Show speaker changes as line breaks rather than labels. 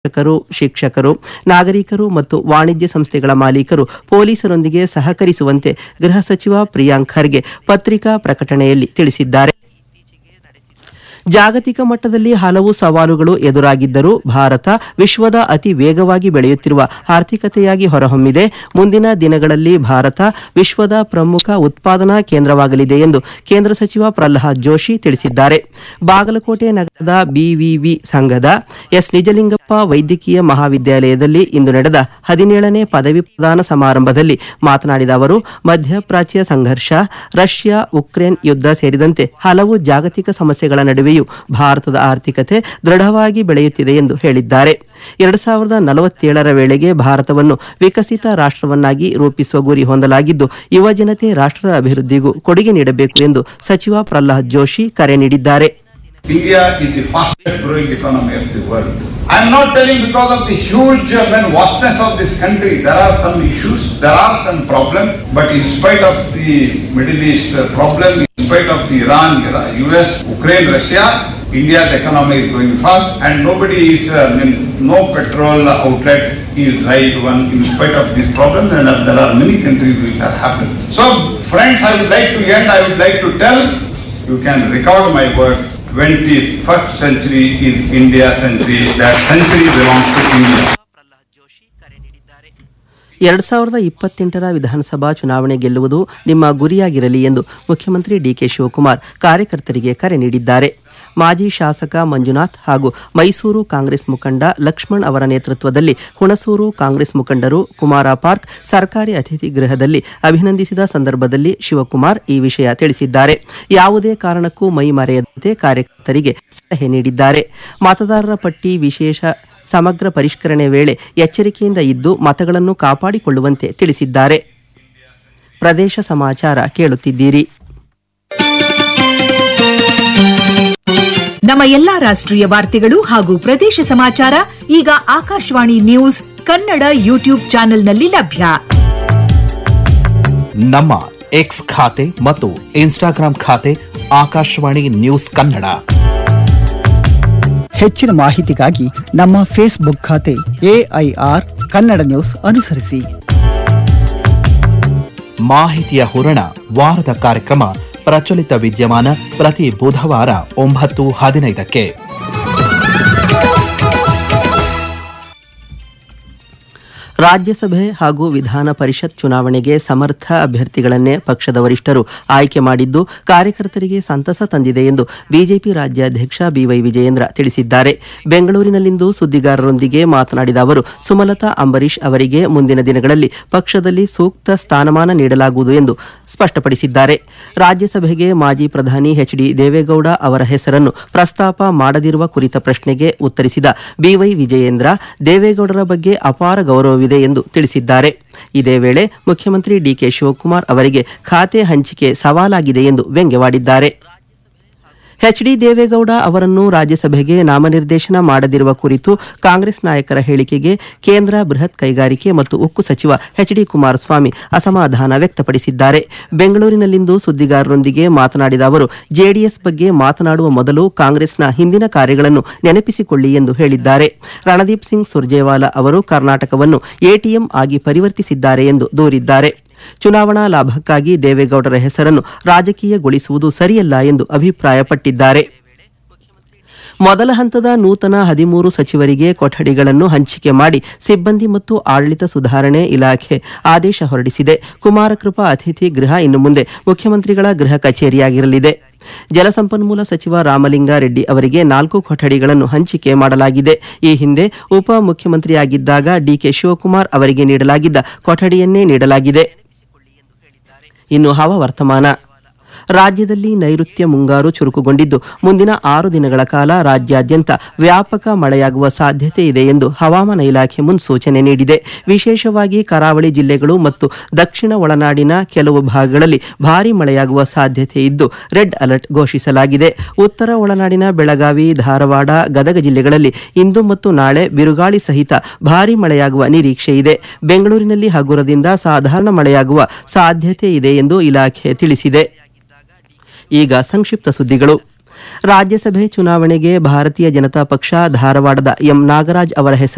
ಶಿಕ್ಷಕರು ಶಿಕ್ಷಕರು ನಾಗರಿಕರು ಮತ್ತು ವಾಣಿಜ್ಯ ಸಂಸ್ಥೆಗಳ ಮಾಲೀಕರು ಪೊಲೀಸರೊಂದಿಗೆ ಸಹಕರಿಸುವಂತೆ ಗೃಹ ಸಚಿವ ಪ್ರಿಯಾಂಕ್ ಖರ್ಗೆ ಪತ್ರಿಕಾ ಪ್ರಕಟಣೆಯಲ್ಲಿ ತಿಳಿಸಿದ್ದಾರೆ ಜಾಗತಿಕ ಮಟ್ಟದಲ್ಲಿ ಹಲವು ಸವಾಲುಗಳು ಎದುರಾಗಿದ್ದರೂ ಭಾರತ ವಿಶ್ವದ ಅತಿ ವೇಗವಾಗಿ ಬೆಳೆಯುತ್ತಿರುವ ಆರ್ಥಿಕತೆಯಾಗಿ ಹೊರಹೊಮ್ಮಿದೆ ಮುಂದಿನ ದಿನಗಳಲ್ಲಿ ಭಾರತ ವಿಶ್ವದ ಪ್ರಮುಖ ಉತ್ಪಾದನಾ ಕೇಂದ್ರವಾಗಲಿದೆ ಎಂದು ಕೇಂದ್ರ ಸಚಿವ ಪ್ರಹ್ಲಾದ್ ಜೋಶಿ ತಿಳಿಸಿದ್ದಾರೆ ಬಾಗಲಕೋಟೆ ನಗರದ ಬಿವಿವಿ ಸಂಘದ ಎಸ್ ನಿಜಲಿಂಗಪ್ಪ ವೈದ್ಯಕೀಯ ಮಹಾವಿದ್ಯಾಲಯದಲ್ಲಿ ಇಂದು ನಡೆದ ಹದಿನೇಳನೇ ಪದವಿ ಪ್ರದಾನ ಸಮಾರಂಭದಲ್ಲಿ ಮಾತನಾಡಿದ ಅವರು ಮಧ್ಯಪ್ರಾಚ್ಯ ಸಂಘರ್ಷ ರಷ್ಯಾ ಉಕ್ರೇನ್ ಯುದ್ಧ ಸೇರಿದಂತೆ ಹಲವು ಜಾಗತಿಕ ಸಮಸ್ಯೆಗಳ ನಡುವೆಯೂ ಭಾರತದ ಆರ್ಥಿಕತೆ ದೃಢವಾಗಿ ಬೆಳೆಯುತ್ತಿದೆ ಎಂದು ಹೇಳಿದ್ದಾರೆ ಎರಡು ಸಾವಿರದ ನಲವತ್ತೇಳರ ವೇಳೆಗೆ ಭಾರತವನ್ನು ವಿಕಸಿತ ರಾಷ್ಟ್ರವನ್ನಾಗಿ ರೂಪಿಸುವ ಗುರಿ ಹೊಂದಲಾಗಿದ್ದು ಯುವಜನತೆ ರಾಷ್ಟ್ರದ ಅಭಿವೃದ್ಧಿಗೂ ಕೊಡುಗೆ ನೀಡಬೇಕು ಎಂದು ಸಚಿವ ಪ್ರಹ್ಲಾದ್ ಜೋಶಿ ಕರೆ ನೀಡಿದ್ದಾರೆ
India is the fastest growing economy of the world. I am not telling because of the huge uh, and vastness of this country, there are some issues, there are some problems, but in spite of the Middle East uh, problem, in spite of the Iran, Ira- US, Ukraine, Russia, India's economy is going fast and nobody is, uh, I mean, no petrol outlet is right one in spite of these problems and uh, there are many countries which are happening. So friends, I would like to end, I would like to tell you can record my words. 21st century is India century. That century belongs to India.
ಎರಡ್ ಸಾವಿರದ ಇಪ್ಪತ್ತೆಂಟರ ವಿಧಾನಸಭಾ ಚುನಾವಣೆ ಗೆಲ್ಲುವುದು ನಿಮ್ಮ ಗುರಿಯಾಗಿರಲಿ ಎಂದು ಮುಖ್ಯಮಂತ್ರಿ DK Shivakumar ಕಾರ್ಯಕರ್ತರಿಗೆ ಕರೆ ನೀಡಿದ್ದಾರೆ ಮಾಜಿ ಶಾಸಕ ಮಂಜುನಾಥ್ ಹಾಗೂ ಮೈಸೂರು ಕಾಂಗ್ರೆಸ್ ಮುಖಂಡ ಲಕ್ಷ್ಮಣ್ ಅವರ ನೇತೃತ್ವದಲ್ಲಿ ಹುಣಸೂರು ಕಾಂಗ್ರೆಸ್ ಮುಖಂಡರು ಕುಮಾರ ಪಾರ್ಕ್ ಸರ್ಕಾರಿ ಅತಿಥಿ ಗೃಹದಲ್ಲಿ ಅಭಿನಂದಿಸಿದ ಸಂದರ್ಭದಲ್ಲಿ ಶಿವಕುಮಾರ್ ಈ ವಿಷಯ ತಿಳಿಸಿದ್ದಾರೆ ಯಾವುದೇ ಕಾರಣಕ್ಕೂ ಮೈ ಮರೆಯದಂತೆ ಕಾರ್ಯಕರ್ತರಿಗೆ ಸಲಹೆ ನೀಡಿದ್ದಾರೆ ಮತದಾರರ ಪಟ್ಟಿ ವಿಶೇಷ ಸಮಗ್ರ ಪರಿಷ್ಕರಣೆ ವೇಳೆ ಎಚ್ಚರಿಕೆಯಿಂದ ಇದ್ದು ಮತಗಳನ್ನು ಕಾಪಾಡಿಕೊಳ್ಳುವಂತೆ ತಿಳಿಸಿದ್ದಾರೆ ಪ್ರದೇಶ ಸಮಾಚಾರ ಕೇಳುತ್ತಿದ್ದೀರಿ
ನಮ್ಮ ಎಲ್ಲಾ ರಾಷ್ಟ್ರೀಯ ವಾರ್ತೆಗಳು ಹಾಗೂ ಪ್ರದೇಶ ಸಮಾಚಾರ ಈಗ ಆಕಾಶವಾಣಿ ನ್ಯೂಸ್ ಕನ್ನಡ ಯೂಟ್ಯೂಬ್ ಚಾನೆಲ್ನಲ್ಲಿ ಲಭ್ಯ
ನಮ್ಮ ಎಕ್ಸ್ ಖಾತೆ ಮತ್ತು ಇನ್ಸ್ಟಾಗ್ರಾಂ ಖಾತೆ ಆಕಾಶವಾಣಿ ನ್ಯೂಸ್ ಕನ್ನಡ
ಹೆಚ್ಚಿನ ಮಾಹಿತಿಗಾಗಿ ನಮ್ಮ ಫೇಸ್ಬುಕ್ ಖಾತೆ ಎಐಆರ್ ಕನ್ನಡ ನ್ಯೂಸ್ ಅನುಸರಿಸಿ
ಮಾಹಿತಿಯ ಹೂರಣ ವಾರದ ಕಾರ್ಯಕ್ರಮ ಪ್ರಚಲಿತ ವಿದ್ಯಮಾನ ಪ್ರತಿ ಬುಧವಾರ ಒಂಬತ್ತು ಹದಿನೈದಕ್ಕೆ
ರಾಜ್ಯಸಭೆ ಹಾಗೂ ವಿಧಾನ ಪರಿಷತ್ ಚುನಾವಣೆಗೆ ಸಮರ್ಥ ಅಭ್ಯರ್ಥಿಗಳನ್ನೇ ಪಕ್ಷದ ವರಿಷ್ಠರು ಆಯ್ಕೆ ಮಾಡಿದ್ದು ಕಾರ್ಯಕರ್ತರಿಗೆ ಸಂತಸ ತಂದಿದೆ ಎಂದು ಬಿಜೆಪಿ ರಾಜ್ಯಾಧ್ಯಕ್ಷ ಬಿವೈ ವಿಜಯೇಂದ್ರ ತಿಳಿಸಿದ್ದಾರೆ ಬೆಂಗಳೂರಿನಲ್ಲಿಂದು ಸುದ್ದಿಗಾರರೊಂದಿಗೆ ಮಾತನಾಡಿದ ಅವರು ಸುಮಲತಾ ಅಂಬರೀಶ್ ಅವರಿಗೆ ಮುಂದಿನ ದಿನಗಳಲ್ಲಿ ಪಕ್ಷದಲ್ಲಿ ಸೂಕ್ತ ಸ್ಥಾನಮಾನ ನೀಡಲಾಗುವುದು ಎಂದು ಸ್ಪಷ್ಟಪಡಿಸಿದ್ದಾರೆ ರಾಜ್ಯಸಭೆಗೆ ಮಾಜಿ ಪ್ರಧಾನಿ ಎಚ್ ಡಿ ದೇವೇಗೌಡ ಅವರ ಹೆಸರನ್ನು ಪ್ರಸ್ತಾಪ ಮಾಡದಿರುವ ಕುರಿತ ಪ್ರಶ್ನೆಗೆ ಉತ್ತರಿಸಿದ ಬಿವೈ ವಿಜಯೇಂದ್ರ ದೇವೇಗೌಡರ ಬಗ್ಗೆ ಅಪಾರ ಗೌರವವಿದೆ ಎಂದು ತಿಳಿಸಿದ್ದಾರೆ ಇದೇ ವೇಳೆ ಮುಖ್ಯಮಂತ್ರಿ ಡಿಕೆ ಶಿವಕುಮಾರ್ ಅವರಿಗೆ ಖಾತೆ ಹಂಚಿಕೆ ಸವಾಲಾಗಿದೆ ಎಂದು ವ್ಯಂಗ್ಯವಾಡಿದ್ದಾರೆ ಎಚ್ ಡಿ ದೇವೇಗೌಡ ಅವರನ್ನು ರಾಜ್ಯಸಭೆಗೆ ನಾಮನಿರ್ದೇಶನ ಮಾಡದಿರುವ ಕುರಿತು ಕಾಂಗ್ರೆಸ್ ನಾಯಕರ ಹೇಳಿಕೆಗೆ ಕೇಂದ್ರ ಬೃಹತ್ ಕೈಗಾರಿಕೆ ಮತ್ತು ಉಕ್ಕು ಸಚಿವ ಎಚ್ ಡಿ ಕುಮಾರಸ್ವಾಮಿ ಅಸಮಾಧಾನ ವ್ಯಕ್ತಪಡಿಸಿದ್ದಾರೆ ಬೆಂಗಳೂರಿನಲ್ಲಿಂದು ಸುದ್ದಿಗಾರರೊಂದಿಗೆ ಮಾತನಾಡಿದ ಅವರು ಜೆಡಿಎಸ್ ಬಗ್ಗೆ ಮಾತನಾಡುವ ಮೊದಲು ಕಾಂಗ್ರೆಸ್ನ ಹಿಂದಿನ ಕಾರ್ಯಗಳನ್ನು ನೆನಪಿಸಿಕೊಳ್ಳಿ ಎಂದು ಹೇಳಿದ್ದಾರೆ ರಣದೀಪ್ ಸಿಂಗ್ ಸುರ್ಜೇವಾಲಾ ಅವರು ಕರ್ನಾಟಕವನ್ನು ಎಟಿಎಂ ಆಗಿ ಪರಿವರ್ತಿಸಿದ್ದಾರೆ ಎಂದು ದೂರಿದ್ದಾರೆ ಚುನಾವಣಾ ಲಾಭಕ್ಕಾಗಿ ದೇವೇಗೌಡರ ಹೆಸರನ್ನು ರಾಜಕೀಯಗೊಳಿಸುವುದು ಸರಿಯಲ್ಲ ಎಂದು ಅಭಿಪ್ರಾಯಪಟ್ಟಿದ್ದಾರೆ ಮೊದಲ ಹಂತದ ನೂತನ ಹದಿಮೂರು ಸಚಿವರಿಗೆ ಕೊಠಡಿಗಳನ್ನು ಹಂಚಿಕೆ ಮಾಡಿ ಸಿಬ್ಬಂದಿ ಮತ್ತು ಆಡಳಿತ ಸುಧಾರಣೆ ಇಲಾಖೆ ಆದೇಶ ಹೊರಡಿಸಿದೆ ಕುಮಾರಕೃಪಾ ಅತಿಥಿ ಗೃಹ ಇನ್ನು ಮುಂದೆ ಮುಖ್ಯಮಂತ್ರಿಗಳ ಗೃಹ ಕಚೇರಿಯಾಗಿರಲಿದೆ ಜಲಸಂಪನ್ಮೂಲ ಸಚಿವ ರಾಮಲಿಂಗಾರೆಡ್ಡಿ ಅವರಿಗೆ ನಾಲ್ಕು ಕೊಠಡಿಗಳನ್ನು ಹಂಚಿಕೆ ಮಾಡಲಾಗಿದೆ ಈ ಹಿಂದೆ ಉಪ ಮುಖ್ಯಮಂತ್ರಿಯಾಗಿದ್ದಾಗ ಡಿಕೆ ಶಿವಕುಮಾರ್ ಅವರಿಗೆ ನೀಡಲಾಗಿದ್ದ ಕೊಠಡಿಯನ್ನೇ ನೀಡಲಾಗಿದೆ ಇನ್ನು ಹವಾವರ್ತಮಾನ ರಾಜ್ಯದಲ್ಲಿ ನೈಋತ್ಯ ಮುಂಗಾರು ಚುರುಕುಗೊಂಡಿದ್ದು ಮುಂದಿನ ಆರು ದಿನಗಳ ಕಾಲ ರಾಜ್ಯಾದ್ಯಂತ ವ್ಯಾಪಕ ಮಳೆಯಾಗುವ ಸಾಧ್ಯತೆ ಇದೆ ಎಂದು ಹವಾಮಾನ ಇಲಾಖೆ ಮುನ್ಸೂಚನೆ ನೀಡಿದೆ ವಿಶೇಷವಾಗಿ ಕರಾವಳಿ ಜಿಲ್ಲೆಗಳು ಮತ್ತು ದಕ್ಷಿಣ ಒಳನಾಡಿನ ಕೆಲವು ಭಾಗಗಳಲ್ಲಿ ಭಾರೀ ಮಳೆಯಾಗುವ ಸಾಧ್ಯತೆ ಇದ್ದು ರೆಡ್ ಅಲರ್ಟ್ ಘೋಷಿಸಲಾಗಿದೆ ಉತ್ತರ ಒಳನಾಡಿನ ಬೆಳಗಾವಿ ಧಾರವಾಡ ಗದಗ ಜಿಲ್ಲೆಗಳಲ್ಲಿ ಇಂದು ಮತ್ತು ನಾಳೆ ಬಿರುಗಾಳಿ ಸಹಿತ ಭಾರೀ ಮಳೆಯಾಗುವ ನಿರೀಕ್ಷೆ ಇದೆ ಬೆಂಗಳೂರಿನಲ್ಲಿ ಹಗುರದಿಂದ ಸಾಧಾರಣ ಮಳೆಯಾಗುವ ಸಾಧ್ಯತೆ ಇದೆ ಎಂದು ಇಲಾಖೆ ತಿಳಿಸಿದೆ ಈಗ ಸಂಕ್ಷಿಪ್ತ ಸುದ್ದಿಗಳು ರಾಜ್ಯಸಭೆ ಚುನಾವಣೆಗೆ ಭಾರತೀಯ ಜನತಾ ಪಕ್ಷ ಧಾರವಾಡದ ಎಂ ನಾಗರಾಜ್ ಅವರ ಹೆಸರು